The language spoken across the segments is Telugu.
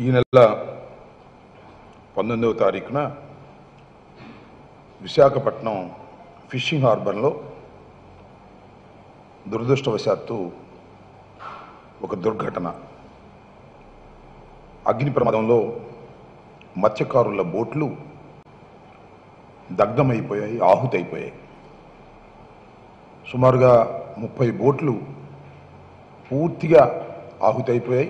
ఈ నెల పంతొమ్మిదవ తారీఖున విశాఖపట్నం ఫిషింగ్ హార్బర్లో దురదృష్టవశాత్తు ఒక దుర్ఘటన అగ్ని ప్రమాదంలో మత్స్యకారుల బోట్లు దగ్ధమైపోయాయి ఆహుతైపోయాయి సుమారుగా ముప్పై బోట్లు పూర్తిగా ఆహుతైపోయాయి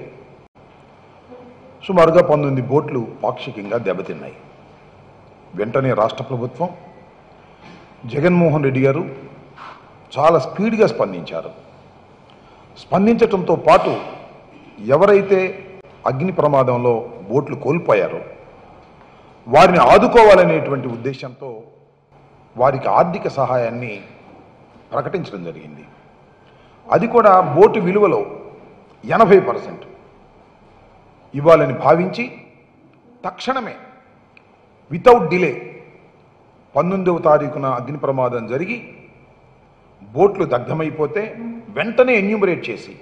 సుమారుగా పంతొమ్మిది బోట్లు పాక్షికంగా దెబ్బతిన్నాయి వెంటనే రాష్ట్ర ప్రభుత్వం జగన్మోహన్ రెడ్డి గారు చాలా స్పీడ్గా స్పందించారు స్పందించటంతో పాటు ఎవరైతే అగ్ని ప్రమాదంలో బోట్లు కోల్పోయారో వారిని ఆదుకోవాలనేటువంటి ఉద్దేశంతో వారికి ఆర్థిక సహాయాన్ని ప్రకటించడం జరిగింది అది కూడా బోటు విలువలో ఎనభై పర్సెంట్ ఇవ్వాలని భావించి తక్షణమే వితౌట్ డిలే పంతొమ్మిదవ తారీఖున అగ్ని ప్రమాదం జరిగి బోట్లు దగ్ధమైపోతే వెంటనే ఎన్యూమరేట్ చేసి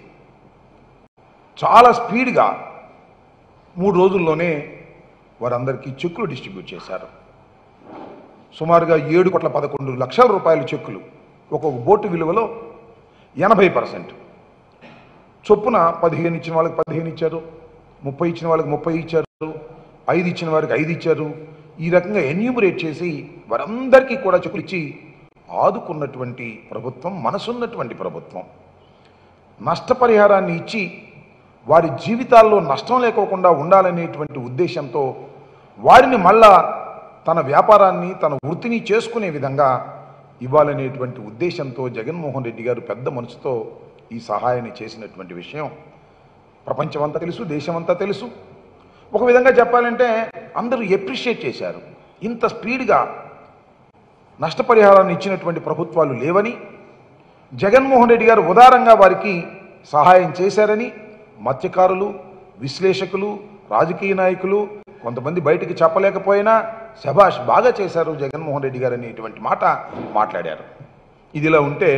చాలా స్పీడ్గా మూడు రోజుల్లోనే వారందరికీ చెక్కులు డిస్ట్రిబ్యూట్ చేశారు సుమారుగా ఏడు కోట్ల పదకొండు లక్షల రూపాయల చెక్కులు ఒక్కొక్క బోటు విలువలో ఎనభై పర్సెంట్ చొప్పున పదిహేను ఇచ్చిన వాళ్ళకి పదిహేను ఇచ్చారు ముప్పై ఇచ్చిన వాళ్ళకి ముప్పై ఇచ్చారు ఐదు ఇచ్చిన వారికి ఐదు ఇచ్చారు ఈ రకంగా ఎన్యూమరేట్ చేసి వారందరికీ కూడా చెక్కులు ఇచ్చి ఆదుకున్నటువంటి ప్రభుత్వం మనసున్నటువంటి ప్రభుత్వం నష్టపరిహారాన్ని ఇచ్చి వారి జీవితాల్లో నష్టం లేకోకుండా ఉండాలనేటువంటి ఉద్దేశంతో వారిని మళ్ళా తన వ్యాపారాన్ని తన వృత్తిని చేసుకునే విధంగా ఇవ్వాలనేటువంటి ఉద్దేశంతో జగన్మోహన్ రెడ్డి గారు పెద్ద మనసుతో ఈ సహాయాన్ని చేసినటువంటి విషయం ప్రపంచమంతా తెలుసు దేశమంతా తెలుసు ఒక విధంగా చెప్పాలంటే అందరూ ఎప్రిషియేట్ చేశారు ఇంత స్పీడ్గా నష్టపరిహారాన్ని ఇచ్చినటువంటి ప్రభుత్వాలు లేవని జగన్మోహన్ రెడ్డి గారు ఉదారంగా వారికి సహాయం చేశారని మత్స్యకారులు విశ్లేషకులు రాజకీయ నాయకులు కొంతమంది బయటికి చెప్పలేకపోయినా శభాష్ బాగా చేశారు జగన్మోహన్ రెడ్డి గారు అనేటువంటి మాట మాట్లాడారు ఇదిలా ఉంటే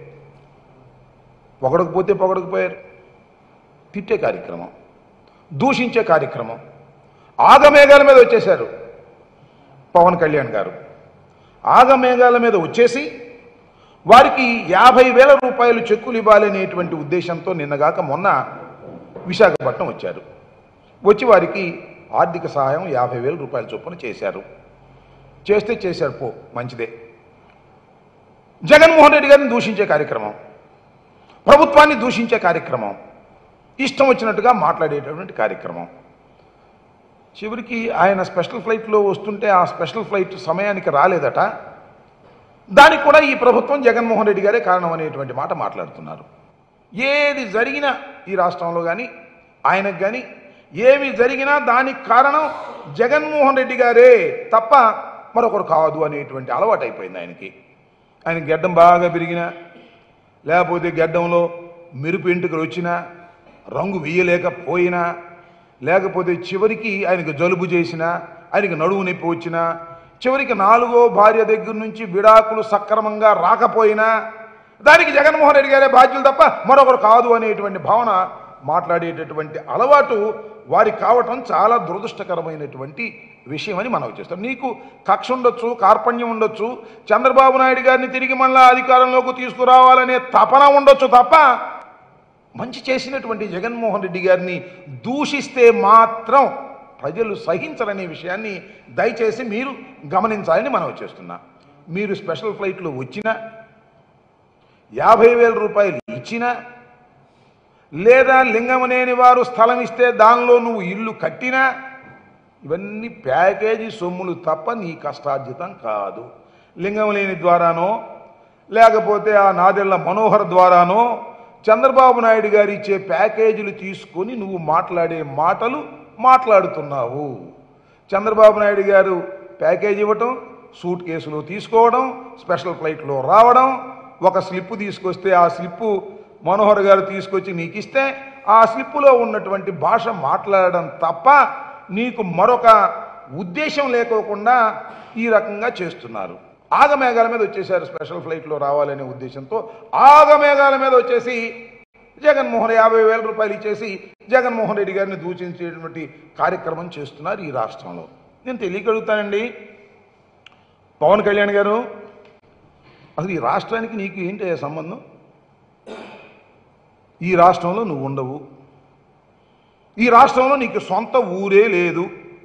పొగడకపోతే పొగడకపోయారు తిట్టే కార్యక్రమం దూషించే కార్యక్రమం ఆగమేఘాల మీద వచ్చేశారు పవన్ కళ్యాణ్ గారు ఆగమేఘాల మీద వచ్చేసి వారికి యాభై వేల రూపాయలు చెక్కులు ఇవ్వాలనేటువంటి ఉద్దేశంతో నిన్నగాక మొన్న విశాఖపట్నం వచ్చారు వచ్చి వారికి ఆర్థిక సహాయం యాభై వేల రూపాయల చొప్పున చేశారు చేస్తే చేశారు పో మంచిదే జగన్మోహన్ రెడ్డి గారిని దూషించే కార్యక్రమం ప్రభుత్వాన్ని దూషించే కార్యక్రమం ఇష్టం వచ్చినట్టుగా మాట్లాడేటటువంటి కార్యక్రమం చివరికి ఆయన స్పెషల్ ఫ్లైట్లో వస్తుంటే ఆ స్పెషల్ ఫ్లైట్ సమయానికి రాలేదట దానికి కూడా ఈ ప్రభుత్వం జగన్మోహన్ రెడ్డి గారే కారణం అనేటువంటి మాట మాట్లాడుతున్నారు ఏది జరిగినా ఈ రాష్ట్రంలో కానీ ఆయనకు కానీ ఏమి జరిగినా దానికి కారణం జగన్మోహన్ రెడ్డి గారే తప్ప మరొకరు కాదు అనేటువంటి అలవాటు అయిపోయింది ఆయనకి ఆయన గడ్డం బాగా పెరిగినా లేకపోతే గడ్డంలో మెరుపు ఎంటుకలు వచ్చినా రంగు వేయలేకపోయినా లేకపోతే చివరికి ఆయనకు జలుబు చేసినా ఆయనకు నడువు నొప్పి వచ్చినా చివరికి నాలుగో భార్య దగ్గర నుంచి విడాకులు సక్రమంగా రాకపోయినా దానికి జగన్మోహన్ రెడ్డి గారే బాధ్యులు తప్ప మరొకరు కాదు అనేటువంటి భావన మాట్లాడేటటువంటి అలవాటు వారికి కావటం చాలా దురదృష్టకరమైనటువంటి విషయం అని మనం చేస్తాం నీకు కక్ష ఉండొచ్చు కార్పణ్యం ఉండొచ్చు చంద్రబాబు నాయుడు గారిని తిరిగి మళ్ళా అధికారంలోకి తీసుకురావాలనే తపన ఉండొచ్చు తప్ప మంచి చేసినటువంటి జగన్మోహన్ రెడ్డి గారిని దూషిస్తే మాత్రం ప్రజలు సహించరనే విషయాన్ని దయచేసి మీరు గమనించాలని మనం చేస్తున్నా మీరు స్పెషల్ ఫ్లైట్లో వచ్చినా యాభై వేల రూపాయలు ఇచ్చినా లేదా లింగమనేని వారు స్థలం ఇస్తే దానిలో నువ్వు ఇల్లు కట్టినా ఇవన్నీ ప్యాకేజీ సొమ్ములు తప్ప నీ కష్టార్జితం కాదు లింగమనేని ద్వారానో లేకపోతే ఆ నాదెళ్ల మనోహర్ ద్వారానో చంద్రబాబు నాయుడు గారు ఇచ్చే ప్యాకేజీలు తీసుకొని నువ్వు మాట్లాడే మాటలు మాట్లాడుతున్నావు చంద్రబాబు నాయుడు గారు ప్యాకేజ్ ఇవ్వటం సూట్ కేసులో తీసుకోవడం స్పెషల్ ఫ్లైట్లో రావడం ఒక స్లిప్ తీసుకొస్తే ఆ స్లిప్పు మనోహర్ గారు తీసుకొచ్చి నీకు ఇస్తే ఆ స్లిప్పులో ఉన్నటువంటి భాష మాట్లాడడం తప్ప నీకు మరొక ఉద్దేశం లేకోకుండా ఈ రకంగా చేస్తున్నారు ఆగమేఘాల మీద వచ్చేసారు స్పెషల్ ఫ్లైట్లో రావాలనే ఉద్దేశంతో ఆగమేఘాల మీద వచ్చేసి జగన్మోహన్ యాభై వేల రూపాయలు ఇచ్చేసి జగన్మోహన్ రెడ్డి గారిని దూషించేటువంటి కార్యక్రమం చేస్తున్నారు ఈ రాష్ట్రంలో నేను తెలియగలుగుతానండి పవన్ కళ్యాణ్ గారు అసలు ఈ రాష్ట్రానికి నీకు ఏంటి సంబంధం ఈ రాష్ట్రంలో నువ్వు ఉండవు ఈ రాష్ట్రంలో నీకు సొంత ఊరే లేదు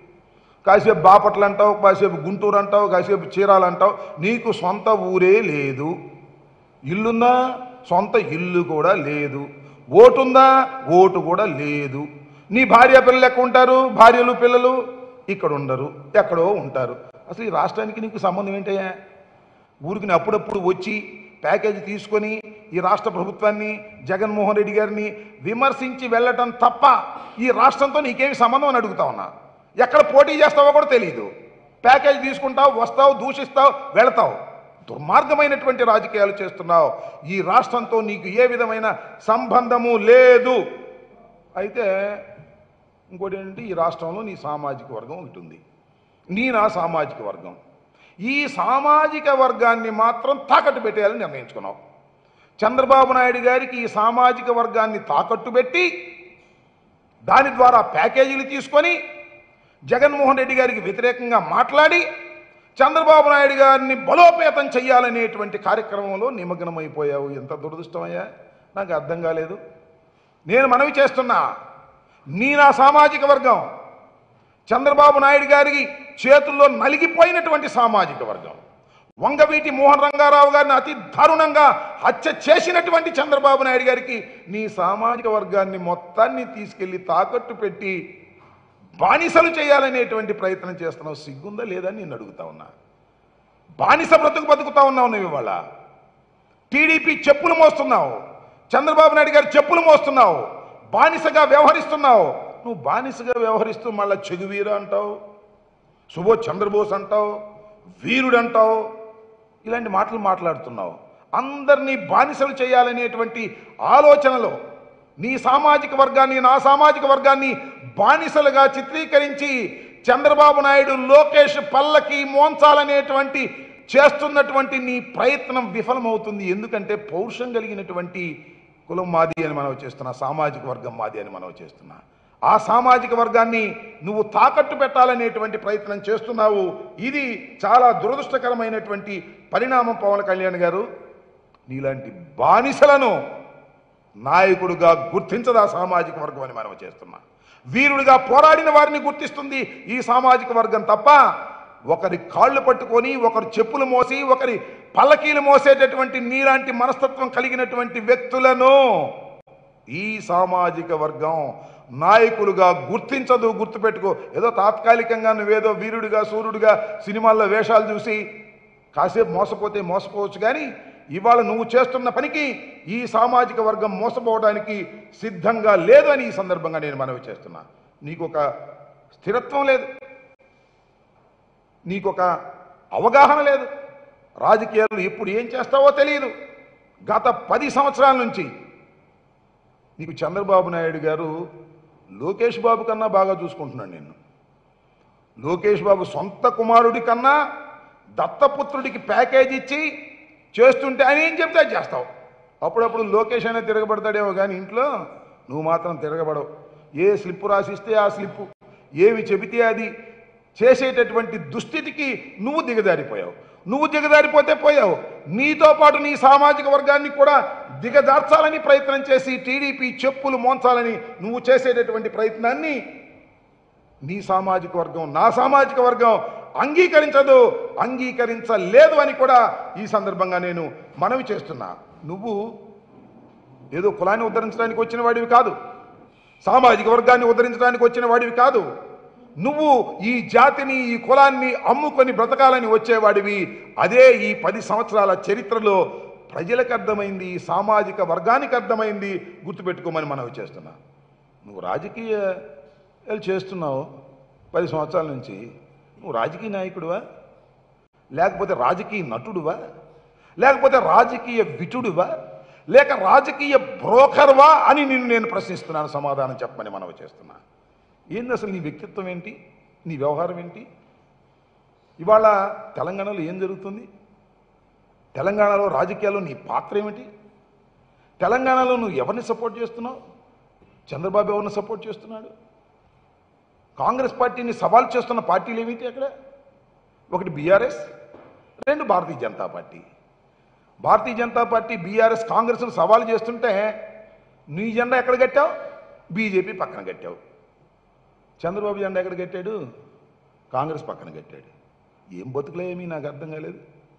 కాసేపు బాపట్ల అంటావు కాసేపు గుంటూరు అంటావు కాసేపు చీరాలు అంటావు నీకు సొంత ఊరే లేదు ఇల్లుందా సొంత ఇల్లు కూడా లేదు ఓటుందా ఓటు కూడా లేదు నీ భార్య పిల్లలు ఎక్కడ ఉంటారు భార్యలు పిల్లలు ఇక్కడ ఉండరు ఎక్కడో ఉంటారు అసలు ఈ రాష్ట్రానికి నీకు సంబంధం ఏంటయ్యా ఊరికి అప్పుడప్పుడు వచ్చి ప్యాకేజీ తీసుకొని ఈ రాష్ట్ర ప్రభుత్వాన్ని జగన్మోహన్ రెడ్డి గారిని విమర్శించి వెళ్ళటం తప్ప ఈ రాష్ట్రంతో నీకేమి సంబంధం అని అడుగుతా ఉన్నా ఎక్కడ పోటీ చేస్తావో కూడా తెలియదు ప్యాకేజీ తీసుకుంటావు వస్తావు దూషిస్తావు వెళతావు దుర్మార్గమైనటువంటి రాజకీయాలు చేస్తున్నావు ఈ రాష్ట్రంతో నీకు ఏ విధమైన సంబంధము లేదు అయితే ఇంకోటి ఏంటంటే ఈ రాష్ట్రంలో నీ సామాజిక వర్గం ఒకటి ఉంది నీ నా సామాజిక వర్గం ఈ సామాజిక వర్గాన్ని మాత్రం తాకట్టు పెట్టేయాలని నిర్ణయించుకున్నావు చంద్రబాబు నాయుడు గారికి ఈ సామాజిక వర్గాన్ని తాకట్టు పెట్టి దాని ద్వారా ప్యాకేజీలు తీసుకొని జగన్మోహన్ రెడ్డి గారికి వ్యతిరేకంగా మాట్లాడి చంద్రబాబు నాయుడు గారిని బలోపేతం చేయాలనేటువంటి కార్యక్రమంలో నిమగ్నమైపోయావు ఎంత దురదృష్టమయ్యా నాకు అర్థం కాలేదు నేను మనవి చేస్తున్నా నీ నా సామాజిక వర్గం చంద్రబాబు నాయుడు గారికి చేతుల్లో నలిగిపోయినటువంటి సామాజిక వర్గం వంగవీటి మోహన్ రంగారావు గారిని అతి దారుణంగా హత్య చేసినటువంటి చంద్రబాబు నాయుడు గారికి నీ సామాజిక వర్గాన్ని మొత్తాన్ని తీసుకెళ్లి తాకట్టు పెట్టి బానిసలు చేయాలనేటువంటి ప్రయత్నం చేస్తున్నావు సిగ్గుందా లేదా అని నేను అడుగుతా ఉన్నా బానిస బ్రతుకు బతుకుతా ఉన్నావు నువ్వు ఇవాళ టీడీపీ చెప్పులు మోస్తున్నావు చంద్రబాబు నాయుడు గారు చెప్పులు మోస్తున్నావు బానిసగా వ్యవహరిస్తున్నావు నువ్వు బానిసగా వ్యవహరిస్తూ మళ్ళా చెగువీర అంటావు సుభోష్ చంద్రబోస్ అంటావు వీరుడు అంటావు ఇలాంటి మాటలు మాట్లాడుతున్నావు అందరినీ బానిసలు చేయాలనేటువంటి ఆలోచనలో నీ సామాజిక వర్గాన్ని నా సామాజిక వర్గాన్ని బానిసలుగా చిత్రీకరించి చంద్రబాబు నాయుడు లోకేష్ పల్లకి మోంచాలనేటువంటి చేస్తున్నటువంటి నీ ప్రయత్నం విఫలమవుతుంది ఎందుకంటే పౌరుషం కలిగినటువంటి కులం మాది అని మనం చేస్తున్నా సామాజిక వర్గం మాది అని మనం చేస్తున్నా ఆ సామాజిక వర్గాన్ని నువ్వు తాకట్టు పెట్టాలనేటువంటి ప్రయత్నం చేస్తున్నావు ఇది చాలా దురదృష్టకరమైనటువంటి పరిణామం పవన్ కళ్యాణ్ గారు నీలాంటి బానిసలను నాయకుడుగా గుర్తించదు ఆ సామాజిక వర్గం అని మనం చేస్తున్నా వీరుడిగా పోరాడిన వారిని గుర్తిస్తుంది ఈ సామాజిక వర్గం తప్ప ఒకరి కాళ్ళు పట్టుకొని ఒకరు చెప్పులు మోసి ఒకరి పల్లకీలు మోసేటటువంటి నీలాంటి మనస్తత్వం కలిగినటువంటి వ్యక్తులను ఈ సామాజిక వర్గం నాయకులుగా గుర్తించదు గుర్తుపెట్టుకో ఏదో తాత్కాలికంగా నువ్వేదో వీరుడిగా సూర్యుడిగా సినిమాల్లో వేషాలు చూసి కాసేపు మోసపోతే మోసపోవచ్చు కానీ ఇవాళ నువ్వు చేస్తున్న పనికి ఈ సామాజిక వర్గం మోసపోవడానికి సిద్ధంగా లేదు అని ఈ సందర్భంగా నేను మనవి చేస్తున్నా నీకు ఒక స్థిరత్వం లేదు నీకొక అవగాహన లేదు రాజకీయాలు ఎప్పుడు ఏం చేస్తావో తెలియదు గత పది సంవత్సరాల నుంచి నీకు చంద్రబాబు నాయుడు గారు లోకేష్ బాబు కన్నా బాగా చూసుకుంటున్నాడు నిన్ను లోకేష్ బాబు సొంత కుమారుడి కన్నా దత్తపుత్రుడికి ప్యాకేజ్ ఇచ్చి చేస్తుంటే ఆయన ఏం చెప్తే అది చేస్తావు అప్పుడప్పుడు లోకేష్ అయినా తిరగబడతాడేమో కానీ ఇంట్లో నువ్వు మాత్రం తిరగబడవు ఏ స్లిప్ రాసిస్తే ఆ స్లిప్పు ఏవి చెబితే అది చేసేటటువంటి దుస్థితికి నువ్వు దిగజారిపోయావు నువ్వు దిగజారిపోతే పోయావు నీతో పాటు నీ సామాజిక వర్గాన్ని కూడా దిగజార్చాలని ప్రయత్నం చేసి టీడీపీ చెప్పులు మోంచాలని నువ్వు చేసేటటువంటి ప్రయత్నాన్ని నీ సామాజిక వర్గం నా సామాజిక వర్గం అంగీకరించదు అంగీకరించలేదు అని కూడా ఈ సందర్భంగా నేను మనవి చేస్తున్నా నువ్వు ఏదో కులాన్ని ఉద్ధరించడానికి వచ్చిన వాడివి కాదు సామాజిక వర్గాన్ని ఉద్ధరించడానికి వచ్చిన వాడివి కాదు నువ్వు ఈ జాతిని ఈ కులాన్ని అమ్ముకొని బ్రతకాలని వచ్చేవాడివి అదే ఈ పది సంవత్సరాల చరిత్రలో ప్రజలకు అర్థమైంది ఈ సామాజిక వర్గానికి అర్థమైంది గుర్తుపెట్టుకోమని మనవి చేస్తున్నా నువ్వు రాజకీయాలు చేస్తున్నావు పది సంవత్సరాల నుంచి నువ్వు రాజకీయ నాయకుడివా లేకపోతే రాజకీయ నటుడువా లేకపోతే రాజకీయ విటుడువా లేక రాజకీయ బ్రోకర్వా అని నిన్ను నేను ప్రశ్నిస్తున్నాను సమాధానం చెప్పమని మనవి చేస్తున్నా ఏంది అసలు నీ వ్యక్తిత్వం ఏంటి నీ వ్యవహారం ఏంటి ఇవాళ తెలంగాణలో ఏం జరుగుతుంది తెలంగాణలో రాజకీయాల్లో నీ పాత్ర ఏమిటి తెలంగాణలో నువ్వు ఎవరిని సపోర్ట్ చేస్తున్నావు చంద్రబాబు ఎవరిని సపోర్ట్ చేస్తున్నాడు కాంగ్రెస్ పార్టీని సవాల్ చేస్తున్న పార్టీలు ఏమిటి అక్కడ ఒకటి బీఆర్ఎస్ రెండు Bharatiya Janata party Bharatiya Janata party BRS కాంగ్రెస్ను సవాల్ చేస్తుంటే నీ జెండా ఎక్కడ కట్టావు బీజేపీ పక్కన కట్టావు చంద్రబాబు జెండా ఎక్కడ కట్టాడు కాంగ్రెస్ పక్కన కట్టాడు ఏం బతుకులేమీ నాకు అర్థం కాలేదు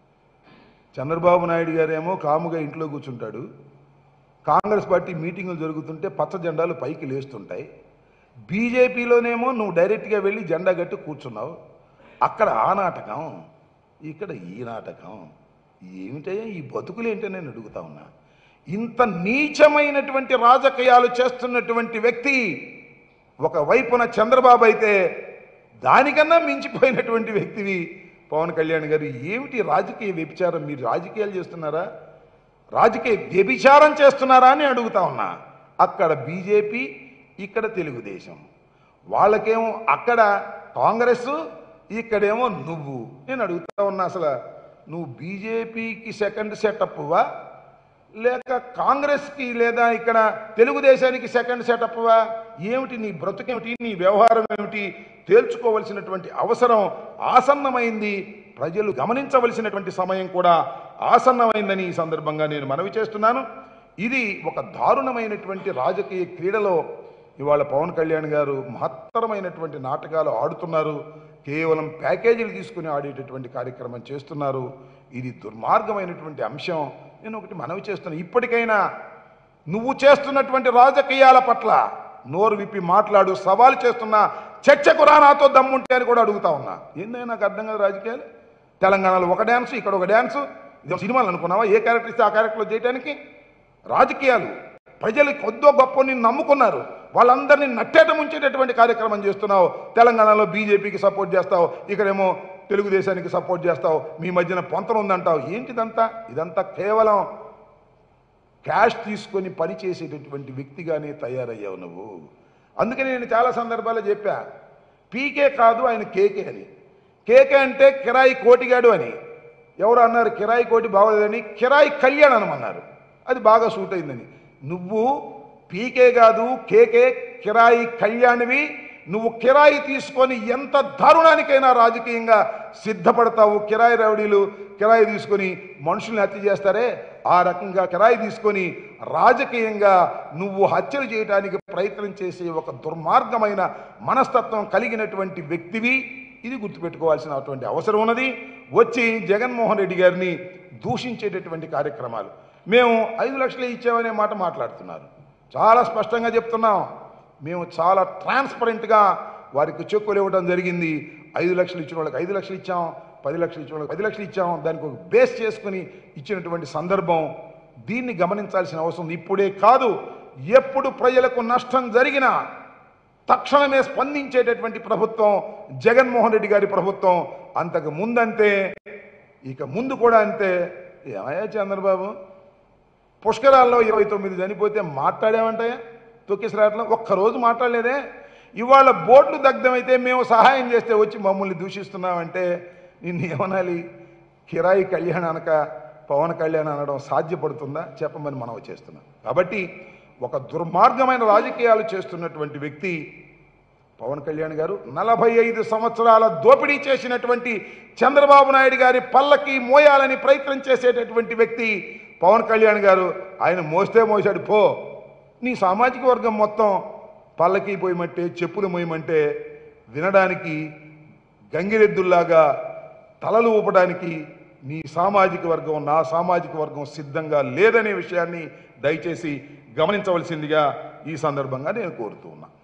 చంద్రబాబు నాయుడు గారేమో కాముగా ఇంట్లో కూర్చుంటాడు కాంగ్రెస్ పార్టీ మీటింగులు జరుగుతుంటే పచ్చ జెండాలు పైకి లేస్తుంటాయి బీజేపీలోనేమో నువ్వు డైరెక్ట్గా వెళ్ళి జెండా కట్టి కూర్చున్నావు అక్కడ ఆ నాటకం ఇక్కడ ఈ నాటకం ఏమిటయ్యా ఈ బతుకులు ఏంటో నేను అడుగుతా ఉన్నా ఇంత నీచమైనటువంటి రాజకీయాలు చేస్తున్నటువంటి వ్యక్తి ఒక వైపున చంద్రబాబు అయితే దానికన్నా మించిపోయినటువంటి వ్యక్తివి పవన్ కళ్యాణ్ గారు ఏమిటి రాజకీయ వ్యభిచారం మీరు రాజకీయాలు చేస్తున్నారా రాజకీయ వ్యభిచారం చేస్తున్నారా అని అడుగుతా ఉన్నా అక్కడ బీజేపీ ఇక్కడ తెలుగుదేశం వాళ్ళకేమో అక్కడ కాంగ్రెస్ ఇక్కడేమో నువ్వు నేను అడుగుతా ఉన్నా అసలు నువ్వు బీజేపీకి సెకండ్ సెటప్వా లేక కాంగ్రెస్కి లేదా ఇక్కడ తెలుగుదేశానికి సెకండ్ సెటప్వా ఏమిటి నీ బ్రతుకేమిటి నీ వ్యవహారం ఏమిటి తేల్చుకోవలసినటువంటి అవసరం ఆసన్నమైంది ప్రజలు గమనించవలసినటువంటి సమయం కూడా ఆసన్నమైందని ఈ సందర్భంగా నేను మనవి చేస్తున్నాను ఇది ఒక దారుణమైనటువంటి రాజకీయ క్రీడలో ఇవాళ పవన్ కళ్యాణ్ గారు మహత్తరమైనటువంటి నాటకాలు ఆడుతున్నారు కేవలం ప్యాకేజీలు తీసుకుని ఆడేటటువంటి కార్యక్రమం చేస్తున్నారు ఇది దుర్మార్గమైనటువంటి అంశం నేను ఒకటి మనవి చేస్తున్నాను ఇప్పటికైనా నువ్వు చేస్తున్నటువంటి రాజకీయాల పట్ల నోరు విప్పి మాట్లాడు సవాల్ చేస్తున్నా చర్చకు రా నాతో దమ్ముంటే అని కూడా అడుగుతా ఉన్నా ఏందైనా నాకు అర్థం కాదు రాజకీయాలు తెలంగాణలో ఒక డ్యాన్స్ ఇక్కడ ఒక డ్యాన్స్ ఇది సినిమాలు అనుకున్నావా ఏ క్యారెక్టర్ ఇస్తే ఆ క్యారెక్టర్లో చేయడానికి రాజకీయాలు ప్రజలు కొద్దో గొప్ప నిన్ను నమ్ముకున్నారు వాళ్ళందరినీ నట్టేట ముంచేటటువంటి కార్యక్రమం చేస్తున్నావు తెలంగాణలో బీజేపీకి సపోర్ట్ చేస్తావు ఇక్కడేమో తెలుగుదేశానికి సపోర్ట్ చేస్తావు మీ మధ్యన పొంతన ఉందంటావు ఏంటిదంతా ఇదంతా కేవలం క్యాష్ తీసుకొని పని చేసేటటువంటి వ్యక్తిగానే తయారయ్యావు నువ్వు అందుకని నేను చాలా సందర్భాల్లో చెప్పా పీకే కాదు ఆయన కేకే అని కేకే అంటే కిరాయి కోటిగాడు అని ఎవరు అన్నారు కిరాయి కోటి బాగోలేదని కిరాయి కళ్యాణ్ అనమన్నారు అది బాగా సూట్ అయిందని నువ్వు పీకే కాదు కేకే కిరాయి కళ్యాణివి నువ్వు కిరాయి తీసుకొని ఎంత దారుణానికైనా రాజకీయంగా సిద్ధపడతావు కిరాయి రౌడీలు కిరాయి తీసుకొని మనుషుల్ని హత్య చేస్తారే ఆ రకంగా కిరాయి తీసుకొని రాజకీయంగా నువ్వు హత్యలు చేయడానికి ప్రయత్నం చేసే ఒక దుర్మార్గమైన మనస్తత్వం కలిగినటువంటి వ్యక్తివి ఇది గుర్తుపెట్టుకోవాల్సినటువంటి అవసరం ఉన్నది వచ్చి జగన్మోహన్ రెడ్డి గారిని దూషించేటటువంటి కార్యక్రమాలు మేము ఐదు లక్షలే ఇచ్చామనే మాట మాట్లాడుతున్నారు చాలా స్పష్టంగా చెప్తున్నాం మేము చాలా ట్రాన్స్పరెంట్గా వారికి చెక్కులు ఇవ్వడం జరిగింది ఐదు లక్షలు ఇచ్చిన వాళ్ళకి ఐదు లక్షలు ఇచ్చాం పది లక్షలు ఇచ్చిన వాళ్ళకి పది లక్షలు ఇచ్చాం దానికి ఒక బేస్ చేసుకుని ఇచ్చినటువంటి సందర్భం దీన్ని గమనించాల్సిన అవసరం ఉంది. ఇప్పుడే కాదు ఎప్పుడు ప్రజలకు నష్టం జరిగినా తక్షణమే స్పందించేటటువంటి ప్రభుత్వం జగన్మోహన్ రెడ్డి గారి ప్రభుత్వం అంతకు ముందంతే ఇక ముందు కూడా అంతే ఏమయ్యా చంద్రబాబు పుష్కరాల్లో ఇరవై తొమ్మిది చనిపోతే మాట్లాడామంటాయా తొక్కిసరాట్లో ఒక్కరోజు మాట్లాడలేదే ఇవాళ బోట్లు దగ్ధమైతే మేము సహాయం చేస్తే వచ్చి మమ్మల్ని దూషిస్తున్నామంటే నిన్ను ఏమనాలి కిరాయి కళ్యాణ్ అనక పవన్ కళ్యాణ్ అనడం సాధ్యపడుతుందా చెప్పమని మనం చేస్తున్నాం కాబట్టి ఒక దుర్మార్గమైన రాజకీయాలు చేస్తున్నటువంటి వ్యక్తి పవన్ కళ్యాణ్ గారు నలభై ఐదు సంవత్సరాల దోపిడీ చేసినటువంటి చంద్రబాబు నాయుడు గారి పల్లకి మోయాలని ప్రయత్నం చేసేటటువంటి వ్యక్తి పవన్ కళ్యాణ్ గారు ఆయన మోస్తే మోసాడు పో నీ సామాజిక వర్గం మొత్తం పల్లకి పోయమంటే చెప్పులు మోయమంటే వినడానికి గంగిరెద్దుల్లాగా తలలు ఊపడానికి నీ సామాజిక వర్గం నా సామాజిక వర్గం సిద్ధంగా లేదనే విషయాన్ని దయచేసి గమనించవలసిందిగా ఈ సందర్భంగా నేను కోరుతూ ఉన్నా